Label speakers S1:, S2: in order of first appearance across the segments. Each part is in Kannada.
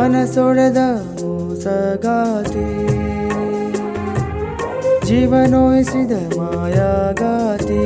S1: ಮನಸೊಡೆದ ಮೋಸಗಾತಿ ಜೀವನೋಯಿಸಿದ ಮಾಯಾಗಾತಿ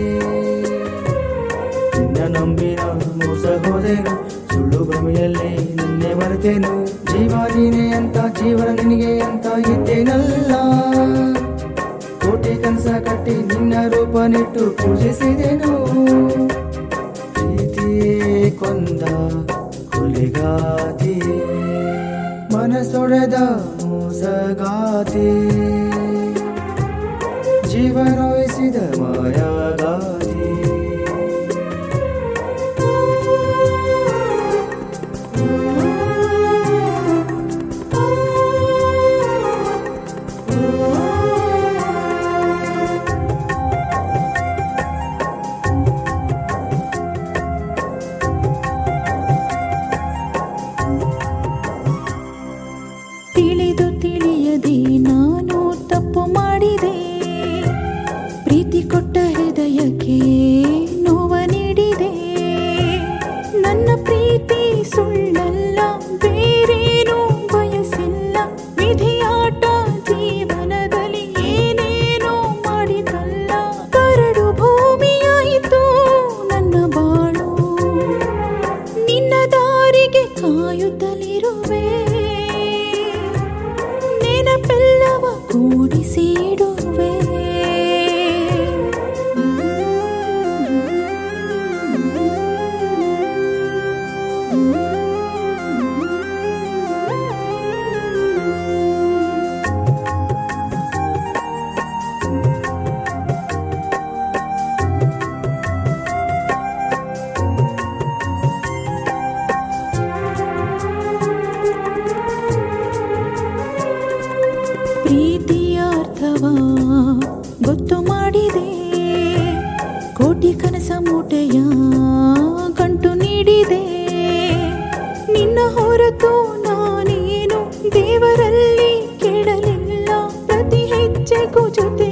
S1: ನಿನ್ನ ನಂಬಿನ ಮೋಸ ಹೋದೆನು ಸುಳ್ಳು ಭ್ರಮೆಯಲ್ಲಿ ನಿನ್ನೆ ಮರೆತೇನು ಜೀವ ನೀನೆ ಅಂತ ಜೀವನ ನಿನಗೆ ಅಂತ ಇದ್ದೇನಲ್ಲ ಕೋಟಿ ಕನಸ ಕಟ್ಟಿ ನಿನ್ನ ರೂಪ ನೆಟ್ಟು ಪೂಜಿಸಿದೆನು ಪ್ರೀತಿಯೇ ಕೊಂದ ಕೊಲೆಗಾತಿ ಮನಸೊಡೆದ ಮೋಸಗಾತಿ ಜೀವನೋಯಿಸಿದ ಮಾಯಾಗಾತಿ
S2: ತಿಳಿದು ತಿಳಿಯದೆ ನಾನು ತಪ್ಪು ಮಾಡಿದೆ ಪ್ರೀತಿ ಕೊಟ್ಟ ಹೃದಯಕ್ಕೆ ನೋವ ನೀಡಿದೆ ನನ್ನ ಪ್ರೀತಿ ಸುಳ್ಳಲ್ಲ ಬೇರೇನು ಬಯಸಿಲ್ಲ ವಿಧಿಯಾಟ ಜೀವನದಲ್ಲಿ ಏನೇನೋ ಮಾಡಿದಲ್ಲ ಕರಡು ಭೂಮಿಯಾಯಿತು ನನ್ನ ಬಾಳು ನಿನ್ನ ದಾರಿಗೆ ಕಾಯುತ್ತಲಿರುವೆ ನೆನಪೆಲ್ಲವ ಕೂಡಿಸಿಡುವೆ ಪ್ರೀತಿಯ ಅರ್ಥವ ಗೊತ್ತು ಮಾಡಿದೆ ಕೋಟಿ ಕನಸ ಮೂಟೆಯ ಗಂಟು ನೀಡಿದೆ ನಿನ್ನ ಹೊರತು ನಾನೇನು ದೇವರಲ್ಲಿ ಕೆಡಲಿಲ್ಲ ಪ್ರತಿ ಹೆಜ್ಜೆಗೂ ಜೊತೆ